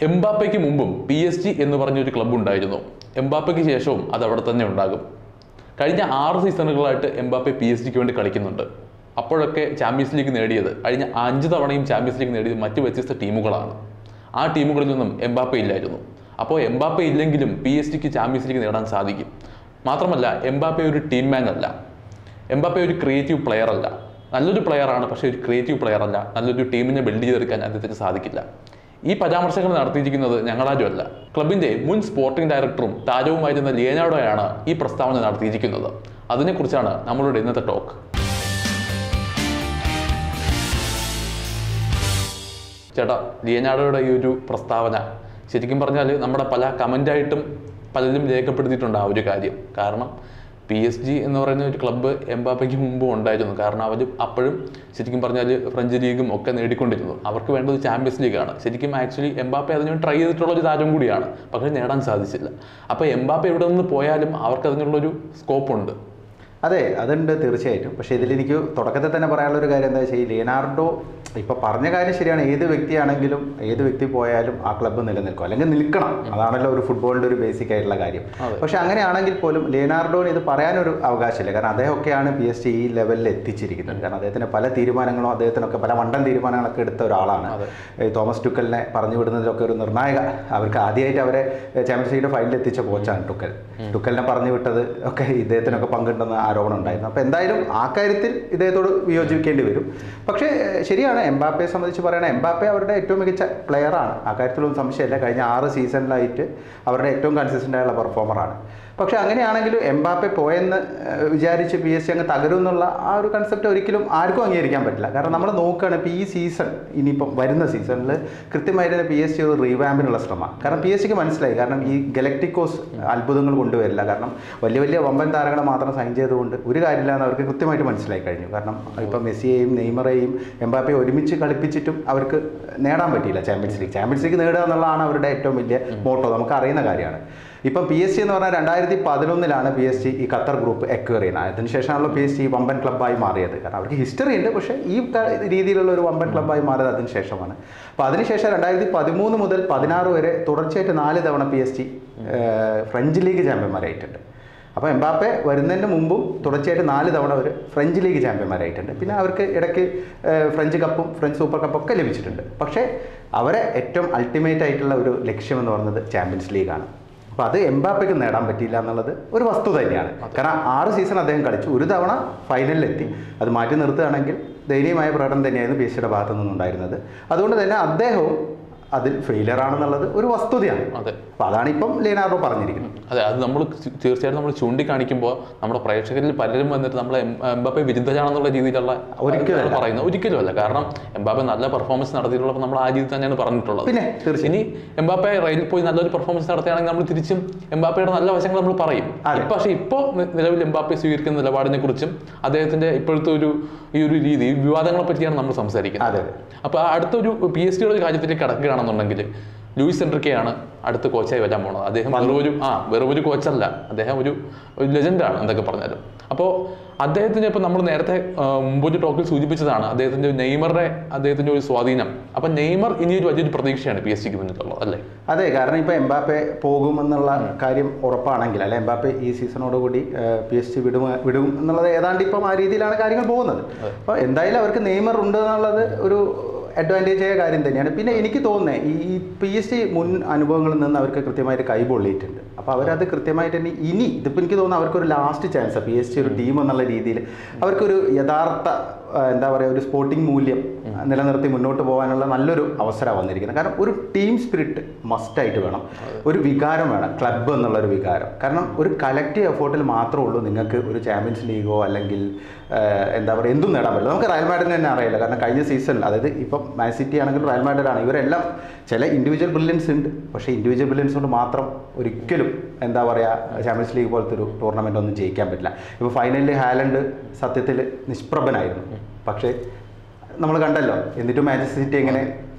എംബാപ്പയ്ക്ക് മുമ്പും P S G എന്ന് പറഞ്ഞൊരു ക്ലബ്ബ് ഉണ്ടായിരുന്നു എംബാപ്പയ്ക്ക് ശേഷവും അത് അവിടെ തന്നെ ഉണ്ടാകും കഴിഞ്ഞ ആറ് സീസണുകളായിട്ട് എംബാപ്പെ പി എസ് ജിക്ക് വേണ്ടി കളിക്കുന്നുണ്ട് അപ്പോഴൊക്കെ ചാമ്പ്യൻസ് ലീഗ് നേടിയത് കഴിഞ്ഞ അഞ്ച് തവണയും ചാമ്പ്യൻസ് ലീഗ് നേടിയത് മറ്റ് വ്യത്യസ്ത ടീമുകളാണ് ആ ടീമുകളിലൊന്നും എംബാപ്പെ ഇല്ലായിരുന്നു അപ്പോൾ എംബാപ്പെ ഇല്ലെങ്കിലും പി എസ് ജിക്ക് ചാമ്പ്യൻസ് ലീഗ് നേടാൻ സാധിക്കും മാത്രമല്ല എംബാപ്പെ ഒരു ടീം മാൻ അല്ല എംബാപ്പെ ഒരു ക്രിയേറ്റീവ് പ്ലെയർ അല്ല നല്ലൊരു player ആണ് പക്ഷേ ഒരു ക്രിയേറ്റീവ് പ്ലെയർ അല്ല നല്ലൊരു ടീമിനെ ബിൽഡ് ചെയ്തെടുക്കാൻ അദ്ദേഹത്തിന് സാധിക്കില്ല ഈ പരാമർശങ്ങൾ നടത്തിയിരിക്കുന്നത് ഞങ്ങളാരും അല്ല ക്ലബിന്റെ മുൻ സ്പോർട്ടിംഗ് ഡയറക്ടറും താരവുമായിരുന്ന ലിയനാഡോയാണ് ഈ പ്രസ്താവന നടത്തിയിരിക്കുന്നത് അതിനെക്കുറിച്ചാണ് നമ്മളുടെ ഇന്നത്തെ ടോക്ക് ചേട്ടാ ലിയനാഡോയുടെ ഈ ഒരു പ്രസ്താവന ശരിക്കും പറഞ്ഞാൽ നമ്മുടെ പല കമൻ്റായിട്ടും പലരും രേഖപ്പെടുത്തിയിട്ടുണ്ട് ആ ഒരു കാര്യം കാരണം പി എസ് ജി എന്ന് പറയുന്ന ഒരു ക്ലബ്ബ് എംബാപ്പയ്ക്ക് മുമ്പും ഉണ്ടായിരുന്നു കാരണം അവർ അപ്പോഴും ശരിക്കും പറഞ്ഞാൽ ഫ്രഞ്ച് ലീഗും ഒക്കെ നേടിക്കൊണ്ടിരുന്നു അവർക്ക് വേണ്ടത് ചാമ്പ്യൻസ് ലീഗാണ് ശരിക്കും ആക്ച്വലി എംബാപ്പെ അതിന് ട്രൈ ചെയ്തിട്ടുള്ള ഒരു താരം കൂടിയാണ് പക്ഷേ നേടാൻ സാധിച്ചില്ല അപ്പോൾ എംബാപ്പെ എവിടെ നിന്ന് പോയാലും അവർക്ക് അതിനുള്ളൊരു സ്കോപ്പുണ്ട് അതെ അതുണ്ട് തീർച്ചയായിട്ടും പക്ഷേ ഇതിലെനിക്ക് തുടക്കത്തിൽ തന്നെ പറയാനുള്ള ഒരു കാര്യം എന്താ വെച്ചാൽ ഈ ലിയനാർഡോ ഇപ്പോൾ പറഞ്ഞ കാര്യം ശരിയാണ് ഏത് വ്യക്തിയാണെങ്കിലും ഏത് വ്യക്തി പോയാലും ആ ക്ലബ്ബ് നിലനിൽക്കും അല്ലെങ്കിൽ നിൽക്കണം അതാണല്ലോ ഒരു ഫുട്ബോളിൻ്റെ ഒരു ബേസിക് ആയിട്ടുള്ള കാര്യം അതെ. പക്ഷേ അങ്ങനെയാണെങ്കിൽ പോലും ലിയനാർഡോന് ഇത് പറയാനൊരു അവകാശമില്ല കാരണം അദ്ദേഹമൊക്കെയാണ് പി എസ് ടി ഈ ലെവലിൽ എത്തിച്ചിരിക്കുന്നത് കാരണം അദ്ദേഹത്തിന് പല തീരുമാനങ്ങളും അദ്ദേഹത്തിനൊക്കെ പല വണ്ടൻ തീരുമാനങ്ങളൊക്കെ എടുത്ത ഒരാളാണ് അതെ. ഈ തോമസ് ടുക്കലിനെ പറഞ്ഞു വിടുന്നതിലൊക്കെ ഒരു നിർണായക അവർക്ക് ആദ്യമായിട്ട് അവരെ ചാമ്പ്യൻസ് ലീഗിന്റെ ഫൈനലിൽ എത്തിച്ച കോച്ചാണ് ടുക്കൽ ടുക്കലിനെ പറഞ്ഞു വിട്ടത് ഒക്കെ ഇദ്ദേഹത്തിനൊക്കെ പങ്കുണ്ടെന്ന ആരോപണം ഉണ്ടായിരുന്നു അപ്പോൾ എന്തായാലും ആ കാര്യത്തിൽ ഇദ്ദേഹത്തോട് വിയോജിക്കേണ്ടി വരും പക്ഷേ ഏഹ്, ശരിയാണ് എംബാപ്പയെ സംബന്ധിച്ച് പറയുകയാണെങ്കിൽ എംബാപ്പെ അവരുടെ ഏറ്റവും മികച്ച പ്ലെയറാണ് ആ കാര്യത്തിലൊന്നും സംശയമില്ല കഴിഞ്ഞ ആറ് സീസണിലായിട്ട് അവരുടെ ഏറ്റവും കൺസിസ്റ്റൻ്റ് ആയുള്ള പെർഫോമറാണ് പക്ഷേ അങ്ങനെയാണെങ്കിലും എംബാപ്പെ പോയെന്ന് ഏഹ്, വിചാരിച്ച് പി എസ് സി അങ്ങ് തകരും എന്നുള്ള ആ ഒരു കൺസെപ്റ്റ് ഒരിക്കലും ആർക്കും അംഗീകരിക്കാൻ പറ്റില്ല കാരണം നമ്മൾ നോക്കുകയാണ് ഇപ്പോൾ ഈ സീസൺ ഇനിയിപ്പം വരുന്ന സീസണിൽ കൃത്യമായിട്ട് പി എസ് സി ഒരു റീവാമ്പിനുള്ള ശ്രമമാണ് കാരണം പി എസ് സിക്ക് മനസ്സിലായി കാരണം ഈ ഗലക്ടിക്കോസ് അത്ഭുതങ്ങൾ കൊണ്ടുവരില്ല കാരണം വലിയ വലിയ വമ്പൻ താരങ്ങളെ മാത്രം സൈൻ ചെയ്തുകൊണ്ട് ഒരു കാര്യമില്ല എന്ന് അവർക്ക് കൃത്യമായിട്ട് മനസ്സിലായി കഴിഞ്ഞു കാരണം ഇപ്പം മെസ്സിയെയും നെയ്മറേയും എംബാപ്പയെ ഒരുമിച്ച് കളിപ്പിച്ചിട്ടും അവർക്ക് നേടാൻ പറ്റിയില്ല ചാമ്പ്യൻസ് ലീഗ് ചാമ്പ്യൻസ് ലീഗ് നേടുക എന്നുള്ളതാണ് അവരുടെ ഏറ്റവും വലിയ മോട്ടോ നമുക്ക് അറിയുന്ന കാര്യമാണ് ഇപ്പം പി എസ് സി എന്ന് പറഞ്ഞാൽ രണ്ടായിരത്തി പതിനൊന്നിലാണ് പി എസ് സി ഈ ഖത്തർ ഗ്രൂപ്പ് എക്വയർ ചെയ്യുന്നത് അതിനുശേഷമാണല്ലോ പി എസ് സി വമ്പൻ ക്ലബ്ബായി മാറിയത് കാരണം അവർക്ക് ഹിസ്റ്ററി ഉണ്ട് പക്ഷേ ഈ ക- രീതിയിലുള്ള ഒരു വമ്പൻ ക്ലബ്ബായി മാറിയത് അതിന് ശേഷമാണ് അപ്പോൾ അതിനുശേഷം രണ്ടായിരത്തി പതിമൂന്ന് മുതൽ പതിനാറ് വരെ തുടർച്ചയായിട്ട് നാല് തവണ P S C French league ചാമ്പ്യന്മാരായിട്ടുണ്ട് അപ്പോൾ എംബാപ്പെ വരുന്നതിന് മുമ്പും തുടർച്ചയായിട്ട് നാല് തവണ അവർ ഫ്രഞ്ച് ലീഗ് ചാമ്പ്യന്മാരായിട്ടുണ്ട് പിന്നെ അവർക്ക് ഇടയ്ക്ക് ഏഹ്, ഫ്രഞ്ച് കപ്പും ഫ്രഞ്ച് സൂപ്പർ കപ്പും ഒക്കെ ലഭിച്ചിട്ടുണ്ട് പക്ഷേ അവരെ ഏറ്റവും അൾട്ടിമേറ്റ് ആയിട്ടുള്ള ഒരു ലക്ഷ്യം എന്ന് പറയുന്നത് ചാമ്പ്യൻസ് ലീഗാണ് അപ്പോൾ അത് എംബാപ്പയ്ക്ക് നേടാൻ പറ്റിയില്ല എന്നുള്ളത് ഒരു വസ്തുത തന്നെയാണ് കാരണം ആറ് സീസൺ അദ്ദേഹം കളിച്ചു ഒരു തവണ ഫൈനലിലെത്തി അത് മാറ്റി നിർത്തുകയാണെങ്കിൽ ദയനീയമായ പ്രകടനം തന്നെയായിരുന്നു പി എസ് സിയുടെ ഭാഗത്തു നിന്നുണ്ടായിരുന്നത് അതുകൊണ്ട് തന്നെ അദ്ദേഹവും അതിൽ ഫെയിലിയർ ആണെന്നുള്ളത് ഒരു വസ്തുതയാണ് അതെ അപ്പോൾ അതാണ് ഇപ്പം ലിയനാർഡോ പറഞ്ഞിരിക്കുന്നത് അതെ അത് നമ്മൾ തീർച്ചയായിട്ടും നമ്മൾ ചൂണ്ടിക്കാണിക്കുമ്പോൾ നമ്മുടെ പ്രേക്ഷകരിൽ പലരും വന്നിട്ട് നമ്മളെ എം- എംബാപ്പെ വിരുദ്ധരാണെന്നുള്ള രീതിയിലുള്ള ഒരിക്കലും ആണ് പറയുന്നത് ഒരിക്കലും അല്ല കാരണം എംബാപ്പെ നല്ല പെർഫോമൻസ് നടത്തിയിട്ടുള്ളപ്പോൾ നമ്മൾ ആ രീതി തന്നെയാണ് പറഞ്ഞിട്ടുള്ളത് പിന്നെ തീർച്ചയായും ഇനി എംബാപ്പെ റെയിലിൽ പോയി നല്ലൊരു പെർഫോമൻസ് നടത്തുകയാണെങ്കിൽ നമ്മൾ തിരിച്ചും എംബാപ്പയുടെ നല്ല വശങ്ങൾ നമ്മൾ പറയും അതെ. ഇപ്പൊ പക്ഷേ ഇപ്പോൾ നിലവിൽ എംബാപ്പെ സ്വീകരിക്കുന്ന നിലപാടിനെ കുറിച്ചും അദ്ദേഹത്തിന്റെ ഇപ്പോഴത്തെ ഒരു ഈ ഒരു രീതി ഈ വിവാദങ്ങളെ പറ്റിയാണ് നമ്മൾ സംസാരിക്കുന്നത് അതെ അതെ അപ്പോൾ അടുത്തൊരു പി എസ് ടിയുടെ ഒരു കാര്യത്തിലേക്ക് കടക്കുകയാണെന്നുണ്ടെങ്കിൽ ലൂയിസ് എൻട്രിക്കയാണ് അടുത്ത കോച്ചായി വരാൻ പോണത് അദ്ദേഹം വെറും ഒരു ആ വെറും ഒരു കോച്ചല്ല അദ്ദേഹം ഒരു ഒരു ലെജൻഡാണ് എന്തൊക്കെ പറഞ്ഞാലും അപ്പോൾ അദ്ദേഹത്തിന് ഇപ്പം നമ്മൾ നേരത്തെ ആ, മുമ്പൊരു ടോക്കിൽ സൂചിപ്പിച്ചതാണ് അദ്ദേഹത്തിന്റെ നെയ്മറുടെ അദ്ദേഹത്തിന്റെ ഒരു സ്വാധീനം അപ്പം നെയ്മർ ഇനി ഒരു വലിയൊരു പ്രതീക്ഷയാണ് പി എസ് സിക്ക് മുന്നിലുള്ളത് അല്ലേ അതെ കാരണം ഇപ്പോൾ എംബാപ്പെ പോകുമെന്നുള്ള കാര്യം ഉറപ്പാണെങ്കിൽ അല്ലെ എംബാപ്പെ ഈ സീസണോടുകൂടി പി എസ് സി വിടും വിടും എന്നുള്ളത് ഏതാണ്ട് ഇപ്പം ആ രീതിയിലാണ് കാര്യങ്ങൾ പോകുന്നത് അപ്പോൾ എന്തായാലും അവർക്ക് നെയ്മർ ഉണ്ട് എന്നുള്ളത് ഒരു അഡ്വാൻറ്റേജ് ആയ കാര്യം തന്നെയാണ് പിന്നെ എനിക്ക് തോന്നുന്നത് ഈ പി എസ് സി മുൻ അനുഭവങ്ങളിൽ നിന്ന് അവർക്ക് കൃത്യമായിട്ട് കൈപൊള്ളിയിട്ടുണ്ട് അപ്പോൾ അവരത് കൃത്യമായിട്ട് തന്നെ ഇനി ഇതിപ്പോൾ എനിക്ക് തോന്നുന്നു അവർക്കൊരു last chance P S C ഒരു ടീം എന്നുള്ള രീതിയിൽ അവർക്കൊരു യഥാർത്ഥ ആ, എന്താ പറയുക ഒരു സ്പോർട്ടിംഗ് മൂല്യം നിലനിർത്തി മുന്നോട്ട് പോകാനുള്ള നല്ലൊരു അവസരമാണ് വന്നിരിക്കുന്നത് കാരണം ഒരു ടീം സ്പിരിറ്റ് മസ്റ്റായിട്ട് വേണം ഒരു വികാരം വേണം ക്ലബ്ബ് എന്നുള്ളൊരു വികാരം കാരണം ഒരു കലക്റ്റീവ് എഫേർട്ടിൽ മാത്രമേ ഉള്ളൂ നിങ്ങൾക്ക് ഒരു ചാമ്പ്യൻസ് ലീഗോ അല്ലെങ്കിൽ ആ, എന്താ പറയുക എന്തും നേടാൻ പറ്റില്ല നമുക്ക് റയൽ മാഡ്രിഡിനെ തന്നെ അറിയില്ല കാരണം കഴിഞ്ഞ സീസണിൽ അതായത് ഇപ്പം മാൻ സിറ്റി ആണെങ്കിലും റയൽ മാഡ്രിഡ് ആണ് ഇവരെല്ലാം ചില ഇൻഡിവിജ്വൽ ബ്രില്യൻസ് ഉണ്ട് പക്ഷേ ഇൻഡിവിജ്വൽ ബ്രില്യൻസ് കൊണ്ട് മാത്രം ഒരിക്കലും എന്താ പറയുക ചാമ്പ്യൻസ് ലീഗ് പോലത്തെ ഒരു ടൂർണമെൻ്റ് ഒന്നും ജയിക്കാൻ പറ്റില്ല ഇപ്പോൾ ഫൈനലിൽ ഹാലൻഡ് സത്യത്തിൽ നിഷ്പ്രഭനായിരുന്നു പക്ഷേ നമ്മൾ കണ്ടല്ലോ എന്നിട്ടും മാഞ്ചസ്റ്റർ സിറ്റി എങ്ങനെ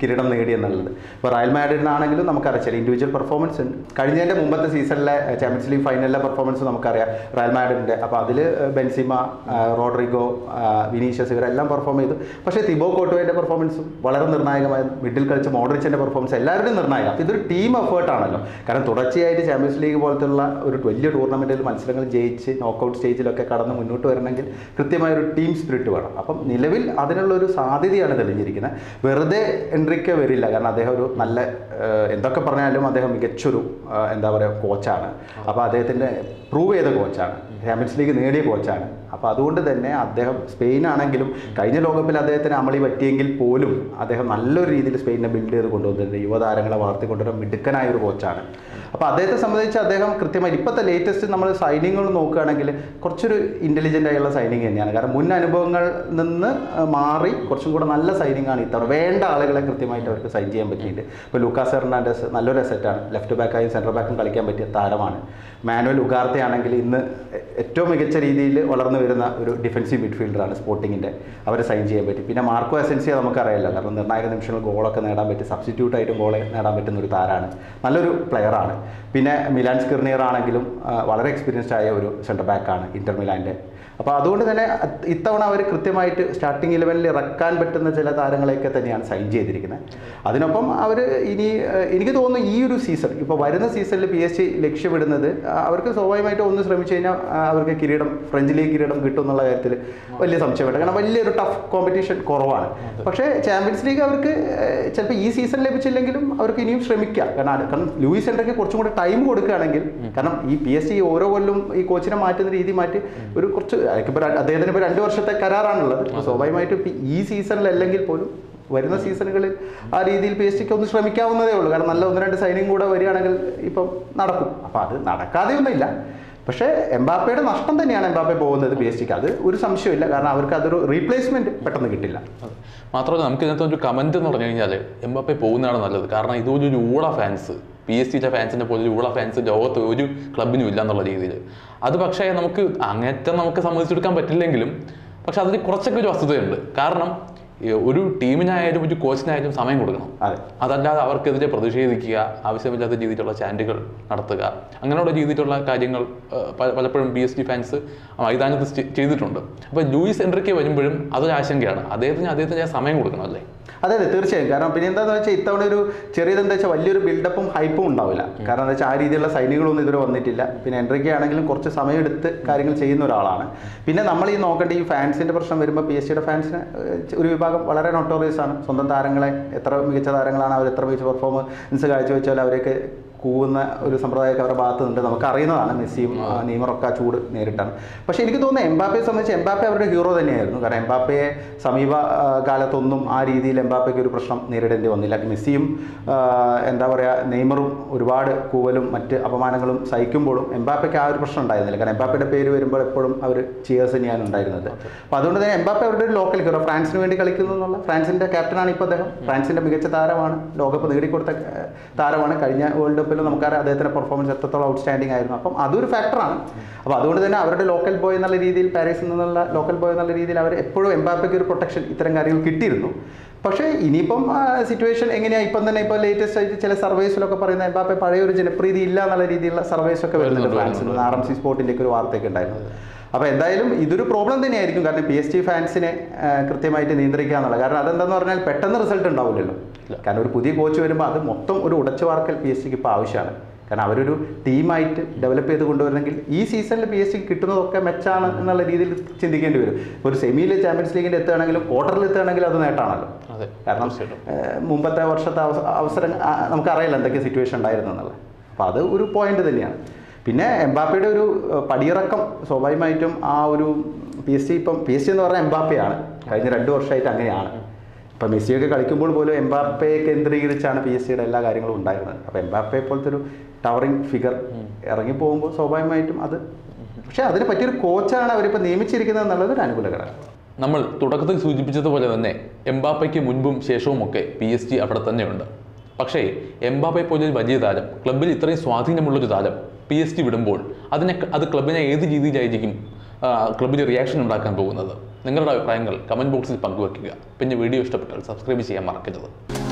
കിരീടം നേടി എന്നുള്ളത് ഇപ്പോൾ റയൽ മാഡ്രിഡിനാണെങ്കിലും നമുക്കറിയാം ചില ഇൻഡിവിജ്വൽ പെർഫോമൻസ് ഉണ്ട് കഴിഞ്ഞതിൻ്റെ മുമ്പത്തെ സീസണിലെ ചാമ്പ്യൻസ് ലീഗ് ഫൈനലിലെ പെർഫോമൻസ് നമുക്കറിയാം റയൽ മാഡ്രിഡിൻ്റെ അപ്പോൾ അതിൽ ബെൻസിമ ആ, റോഡ്രിഗോ ആ, വിനീഷ്യസ് ഇവരെല്ലാം പെർഫോം ചെയ്തു പക്ഷേ തിബോ കോട്ടോയുടെ പെർഫോമൻസും വളരെ നിർണായകമായ മിഡിൽ കളിച്ച മോഡ്രിച്ചിൻ്റെ പെർഫോമൻസ് എല്ലാവരുടെയും നിർണായകം അപ്പോൾ ഇതൊരു ടീം എഫേർട്ടാണല്ലോ കാരണം തുടർച്ചയായിട്ട് ചാമ്പ്യൻസ് ലീഗ് പോലത്തുള്ള ഒരു വലിയ ടൂർണമെൻറ്റിൽ മത്സരങ്ങൾ ജയിച്ച് നോക്കൗട്ട് സ്റ്റേജിലൊക്കെ കടന്ന് മുന്നോട്ട് വരണമെങ്കിൽ കൃത്യമായ ഒരു ടീം സ്പിരിറ്റ് വേണം അപ്പം നിലവിൽ അതിനുള്ള ഒരു സാധ്യതയാണ് തെളിഞ്ഞിരിക്കുന്നത് വെറുതെ എൻട്രിക്ക് വരില്ല കാരണം അദ്ദേഹം ഒരു നല്ല ഏഹ്, എന്തൊക്കെ പറഞ്ഞാലും അദ്ദേഹം മികച്ചൊരു ഏഹ്, എന്താ പറയുക കോച്ചാണ് അപ്പോൾ അദ്ദേഹത്തിൻ്റെ പ്രൂവ് ചെയ്ത കോച്ചാണ് ചാമ്പ്യൻസ് ലീഗ് നേടിയ കോച്ചാണ് അപ്പോൾ അതുകൊണ്ട് തന്നെ അദ്ദേഹം സ്പെയിനാണെങ്കിലും കഴിഞ്ഞ ലോകകപ്പിൽ അദ്ദേഹത്തിന് അമളി പറ്റിയെങ്കിൽ പോലും അദ്ദേഹം നല്ലൊരു രീതിയിൽ സ്പെയിനെ ബിൽഡ് ചെയ്ത് കൊണ്ടുവന്നിട്ടുണ്ട് യുവതാരങ്ങളെ വളർത്തിക്കൊണ്ടുവരാൻ മിടുക്കനായ ഒരു കോച്ചാണ് അപ്പോൾ അദ്ദേഹത്തെ സംബന്ധിച്ച് അദ്ദേഹം കൃത്യമായി ഇപ്പോഴത്തെ ലേറ്റസ്റ്റ് നമ്മൾ സൈനിങ്ങുകൾ നോക്കുകയാണെങ്കിൽ കുറച്ചൊരു ഇൻ്റലിജൻ്റ് ആയുള്ള സൈനിങ് തന്നെയാണ് കാരണം മുൻ അനുഭവങ്ങളിൽ നിന്ന് ആ, മാറി കുറച്ചും കൂടെ നല്ല സൈനിങ് ആണ് ഇത്തവണ വേണ്ട ആളുകളെ കൃത്യമായിട്ട് അവർക്ക് സൈൻ ചെയ്യാൻ പറ്റിയിട്ടുണ്ട് ഇപ്പോൾ ലൂക്കാസ് ഹെർണാണ്ടസ് നല്ലൊരു അസെറ്റാണ് ലെഫ്റ്റ് ബാക്കായും സെൻട്രൽ ബാക്കും കളിക്കാൻ പറ്റിയ താരമാണ് മാനുവൽ ഉഗാർത്തെ ആണെങ്കിൽ ഇന്ന് ഏറ്റവും മികച്ച രീതിയിൽ വളർന്നു വരുന്ന ഒരു ഡിഫൻസീവ് മിഡ്ഫീൽഡറാണ് സ്പോർട്ടിങ്ങിൻ്റെ അവരെ സൈൻ ചെയ്യാൻ പറ്റി പിന്നെ മാർക്കോ എസൻസിയ നമുക്കറിയാലോ കാരണം നിർണായക നിമിഷങ്ങൾ ഗോളൊക്കെ നേടാൻ പറ്റി സബ്സ്റ്റിറ്റ്യൂട്ട് ആയിട്ടും ഗോൾ നേടാൻ പറ്റുന്ന ഒരു താരമാണ് നല്ലൊരു പ്ലെയറാണ് പിന്നെ മിലാൻ സ്കിർണിയർ ആണെങ്കിലും ആ, വളരെ എക്സ്പീരിയൻസ്ഡ് ആയ ഒരു സെൻറ്റർ ബാക്കാണ് ഇന്റർ മിലാൻ്റെ അപ്പോൾ അതുകൊണ്ട് തന്നെ അത് ഇത്തവണ അവർ കൃത്യമായിട്ട് സ്റ്റാർട്ടിംഗ് ഇലവനിൽ ഇറക്കാൻ പറ്റുന്ന ചില താരങ്ങളെയൊക്കെ തന്നെയാണ് സൈൻ ചെയ്തിരിക്കുന്നത് അതിനൊപ്പം അവർ ഇനി ഏഹ്, എനിക്ക് തോന്നുന്നു ഈ ഒരു സീസൺ ഇപ്പോൾ വരുന്ന സീസണിൽ പി എസ് ജി ലക്ഷ്യമിടുന്നത് ആ, അവർക്ക് സ്വാഭാവികമായിട്ട് ഒന്ന് ശ്രമിച്ചു കഴിഞ്ഞാൽ ആ, അവർക്ക് കിരീടം ഫ്രഞ്ച് ലീഗ് കിരീടം കിട്ടും എന്നുള്ള കാര്യത്തിൽ വലിയ സംശയമുണ്ട് കാരണം വലിയൊരു ടഫ് കോമ്പറ്റീഷൻ കുറവാണ് പക്ഷേ ചാമ്പ്യൻസ് ലീഗ് അവർക്ക് ഏഹ്, ചിലപ്പോൾ ഈ സീസൺ ലഭിച്ചില്ലെങ്കിലും അവർക്ക് ഇനിയും ശ്രമിക്കാം കാരണം അത് കാരണം ലൂയിസ് എൻഡ്രയ്ക്ക് കുറച്ചും കൂടെ ടൈം കൊടുക്കുകയാണെങ്കിൽ കാരണം ഈ പി എസ് ജി ഓരോ കൊല്ലം ഈ കോച്ചിനെ മാറ്റുന്ന രീതി മാറ്റി ഒരു കുറച്ച് ഇപ്പോൾ അദ്ദേഹത്തിന് ഇപ്പോൾ രണ്ട് വർഷത്തെ കരാറാണുള്ളത് അപ്പോൾ സ്വാഭാവികമായിട്ടും ഇപ്പം ഈ സീസണിൽ അല്ലെങ്കിൽ പോലും വരുന്ന സീസണുകളിൽ ആ രീതിയിൽ പി എസ് ജിക്ക് ഒന്ന് ശ്രമിക്കാവുന്നതേ ഉള്ളൂ കാരണം നല്ല ഒന്ന് രണ്ട് സൈനിങ് കൂടെ വരികയാണെങ്കിൽ ഇപ്പം നടക്കും അപ്പോൾ അത് നടക്കാതെയൊന്നുമില്ല പക്ഷേ എംബാപ്പയുടെ നഷ്ടം തന്നെയാണ് എംബാപ്പെ പോകുന്നത് പി എസ് ജിക്ക് അത് ഒരു സംശയമില്ല കാരണം അവർക്ക് അതൊരു റീപ്ലേസ്മെന്റ് പെട്ടെന്ന് കിട്ടില്ല അതെ. മാത്രമല്ല നമുക്ക് ഇതിനകത്ത് ഒരു കമന്റ് എന്ന് പറഞ്ഞു കഴിഞ്ഞാൽ എംബാപ്പെ പോകുന്നതാണ് നല്ലത് കാരണം ഇതൊരു ഊള ഫാൻസ് പി എസ് സിയിലെ ഫാൻസിനെ പോലെ ഒരു ഊള ഫാൻസ് ലോകത്ത് ഒരു ക്ലബിനും ഇല്ല എന്നുള്ള രീതിയിൽ അത് പക്ഷേ നമുക്ക് അങ്ങേറ്റം നമുക്ക് സമ്മതിച്ചെടുക്കാൻ പറ്റില്ലെങ്കിലും പക്ഷെ അതിൽ കുറച്ചൊക്കെ ഒരു വസ്തുതയുണ്ട് കാരണം ഈ ഒരു ടീമിനായാലും ഒരു കോച്ചിനായാലും സമയം കൊടുക്കണം അതെ അതല്ലാതെ അവർക്കെതിരെ പ്രതിഷേധിക്കുക ആവശ്യമില്ലാത്ത രീതിയിലുള്ള ചാൻഡുകൾ നടത്തുക അങ്ങനെയുള്ള രീതിയിലുള്ള കാര്യങ്ങൾ ആ, പല- പലപ്പോഴും ബി എസ് ഡി ഫാൻസ് മൈതാനത്ത് ചെ- ചെയ്തിട്ടുണ്ട് അപ്പോൾ ലൂയിസ് എൻട്രിക്ക് വരുമ്പോഴും അതൊരു ആശങ്കയാണ് അദ്ദേഹത്തിന് അദ്ദേഹത്തിന് സമയം കൊടുക്കണം അല്ലേ അതെ അതെ തീർച്ചയായും കാരണം പിന്നെ എന്താണെന്ന് വെച്ചാൽ ഇത്തവണ ഒരു ചെറിയത് എന്താ വെച്ചാൽ വലിയൊരു ബിൽഡപ്പും ഹൈപ്പും ഉണ്ടാവില്ല കാരണം എന്താ വെച്ചാൽ ആ രീതിയിലുള്ള സൈനികളൊന്നും ഇതുവരെ വന്നിട്ടില്ല പിന്നെ എൻട്രിക്ക് ആണെങ്കിലും കുറച്ച് സമയമെടുത്ത് കാര്യങ്ങൾ ചെയ്യുന്ന ഒരാളാണ് പിന്നെ നമ്മൾ ഈ നോക്കേണ്ട ഈ ഫാൻസിന്റെ പ്രശ്നം വരുമ്പോൾ പി എസ് സിയുടെ ഫാൻസിന് ഒരു വിഭാഗം വളരെ നൊട്ടോറിയസ് ആണ് സ്വന്തം താരങ്ങളെ എത്ര മികച്ച താരങ്ങളാണ് അവർ എത്ര മികച്ച പെർഫോമൻസ് കാഴ്ചവെച്ചാൽ അവരെയൊക്കെ കൂവുന്ന ഒരു സമ്പ്രദായമൊക്കെ അവരുടെ ഭാഗത്ത് നിന്ന് നമുക്ക് അറിയുന്നതാണ് മെസ്സിയും ആ, നെയ്മറൊക്കെ ആ ചൂട് നേരിട്ടാണ് പക്ഷേ എനിക്ക് തോന്നുന്നു എംബാപ്പയെ സംബന്ധിച്ച് എംബാപ്പെ അവരുടെ ഹീറോ തന്നെയായിരുന്നു കാരണം എംബാപ്പയെ സമീപ ആ, കാലത്തൊന്നും ആ രീതിയിൽ എംബാപ്പയ്ക്ക് ഒരു പ്രശ്നം നേരിടേണ്ടി വന്നില്ല മെസ്സിയും ആ, എന്താ പറയുക നെയ്മറും ഒരുപാട് കൂവലും മറ്റ് അപമാനങ്ങളും സഹിക്കുമ്പോഴും എംബാപ്പയ്ക്ക് ആ ഒരു പ്രശ്നം ഉണ്ടായിരുന്നില്ല കാരണം എംബാപ്പയുടെ പേര് വരുമ്പോൾ എപ്പോഴും അവർ ചിയേഴ്സ് തന്നെയാണ് ഉണ്ടായിരുന്നത് അപ്പോൾ അതുകൊണ്ട് തന്നെ എംബാപ്പെ അവരുടെ ഒരു ലോക്കൽ ഹീറോ ഫ്രാൻസിന് വേണ്ടി കളിക്കുന്നു എന്നുള്ള ഫ്രാൻസിന്റെ ക്യാപ്റ്റനാണ് ഇപ്പോൾ അദ്ദേഹം ഫ്രാൻസിന്റെ മികച്ച താരമാണ് ലോകകപ്പ് നേടിക്കൊടുത്ത ഏഹ്, താരമാണ് കഴിഞ്ഞ വേൾഡ് കപ്പിൽ നമുക്കറിയാം അദ്ദേഹത്തിന്റെ പെർഫോമൻസ് എത്രത്തോളം ഔട്ട്സ്റ്റാൻഡിംഗ് ആയിരുന്നു അപ്പം അതൊരു ഫാക്ടറാണ് അപ്പോൾ അതുകൊണ്ട് തന്നെ അവരുടെ ലോക്കൽ ബോയ് എന്നുള്ള രീതിയിൽ പാരീസിൽ നിന്നുള്ള ലോക്കൽ ബോയ് എന്നുള്ള രീതിയിൽ അവർ എപ്പോഴും എംബാപ്പയ്ക്ക് ഒരു പ്രൊട്ടക്ഷൻ ഇത്തരം കാര്യങ്ങൾ കിട്ടിയിരുന്നു പക്ഷേ ഇനിയിപ്പം സിറ്റുവേഷൻ എങ്ങനെയാണ് ഇപ്പം തന്നെ ഇപ്പോൾ ലേറ്റസ്റ്റ് ആയിട്ട് ചില സർവേസിലൊക്കെ പറയുന്ന എംബാപ്പെ പഴയ ഒരു ജനപ്രീതി ഇല്ല എന്നുള്ള രീതിയിലുള്ള സർവേസ് ഒക്കെ വരുന്നുണ്ട് വരുന്നുണ്ട്, ഫ്രാൻസിൽ നിന്ന് ആർ എം സി സ്പോർട്ടിൻ്റെ ഒരു വാർത്തയൊക്കെ ഉണ്ടായിരുന്നു അപ്പോൾ എന്തായാലും ഇതൊരു പ്രോബ്ലം തന്നെയായിരിക്കും കാരണം പി എസ് ടി ഫാൻസിനെ ആ, കൃത്യമായിട്ട് നിയന്ത്രിക്കുക എന്നുള്ളത് കാരണം അതെന്താന്ന് പറഞ്ഞാൽ പെട്ടെന്ന് റിസൾട്ട് ഉണ്ടാവില്ലല്ലോ കാരണം ഒരു പുതിയ കോച്ച് വരുമ്പോൾ അത് മൊത്തം ഒരു ഉടച്ചു വാർക്കൽ പി എസ് ടിക്ക് ഇപ്പോൾ ആവശ്യമാണ് കാരണം അവരൊരു ടീമായിട്ട് ഡെവലപ്പ് ചെയ്ത് കൊണ്ടുവരണമെങ്കിൽ ഈ സീസണിൽ പി എസ് ടിക്ക് കിട്ടുന്നതൊക്കെ മെച്ചാണ് എന്നുള്ള രീതിയിൽ ചിന്തിക്കേണ്ടി വരും ഇപ്പോൾ ഒരു സെമിയിൽ ചാമ്പ്യൻസ് ലീഗിൽ എത്തുകയാണെങ്കിലും ക്വാർട്ടറിൽ എത്തുകയാണെങ്കിലും അത് നേട്ടമാണല്ലോ അതെ കാരണം തീർച്ചയായിട്ടും. ഏഹ്, മുമ്പത്തെ വർഷത്തെ അവസ- അവസരം ആ, നമുക്കറിയില്ല എന്തൊക്കെ സിറ്റുവേഷൻ ഉണ്ടായിരുന്നു എന്നുള്ളത് അപ്പോൾ അത് ഒരു പോയിന്റ് തന്നെയാണ് പിന്നെ എംബാപ്പയുടെ ഒരു ഏഹ്, പടിയിറക്കം സ്വാഭാവികമായിട്ടും ആ ഒരു പി എസ് സി ഇപ്പം പി എസ് സി എന്ന് പറഞ്ഞാൽ എംബാപ്പയാണ് കഴിഞ്ഞ രണ്ട് വർഷമായിട്ട് അങ്ങനെയാണ് ഇപ്പം മെസ്സിയൊക്കെ കളിക്കുമ്പോൾ പോലും എംബാപ്പയെ കേന്ദ്രീകരിച്ചാണ് പി എസ് സിയുടെ എല്ലാ കാര്യങ്ങളും ഉണ്ടായിരുന്നത് അപ്പോൾ എംബാപ്പയെ പോലത്തെ ഒരു ടവറിങ് ഫിഗർ ഇറങ്ങി പോകുമ്പോൾ സ്വാഭാവികമായിട്ടും അത് പക്ഷേ അതിന് പറ്റിയൊരു കോച്ചാണ് അവരിപ്പോൾ നിയമിച്ചിരിക്കുന്നത് എന്നുള്ളത് ഒരു അനുകൂല ഘടകം നമ്മൾ തുടക്കത്തിൽ സൂചിപ്പിച്ചതുപോലെ തന്നെ എംബാപ്പയ്ക്ക് മുൻപും ശേഷവും ഒക്കെ പി എസ് ജി അവിടെ തന്നെയുണ്ട് പക്ഷേ എംബാപ്പെ പോലൊരു വലിയ താരം ക്ലബിൽ ഇത്രയും സ്വാധീനമുള്ളൊരു താരം പി എസ് ജി വിടുമ്പോൾ അതിനെ അത് ക്ലബിനെ ഏത് രീതിയിലായിരിക്കും ആ, ക്ലബിൽ റിയാക്ഷൻ ഉണ്ടാക്കാൻ പോകുന്നത് നിങ്ങളുടെ അഭിപ്രായങ്ങൾ കമൻറ്റ് ബോക്സിൽ പങ്കുവയ്ക്കുക പിന്നെ വീഡിയോ ഇഷ്ടപ്പെട്ടാൽ സബ്സ്ക്രൈബ് ചെയ്യാൻ മറക്കരുത്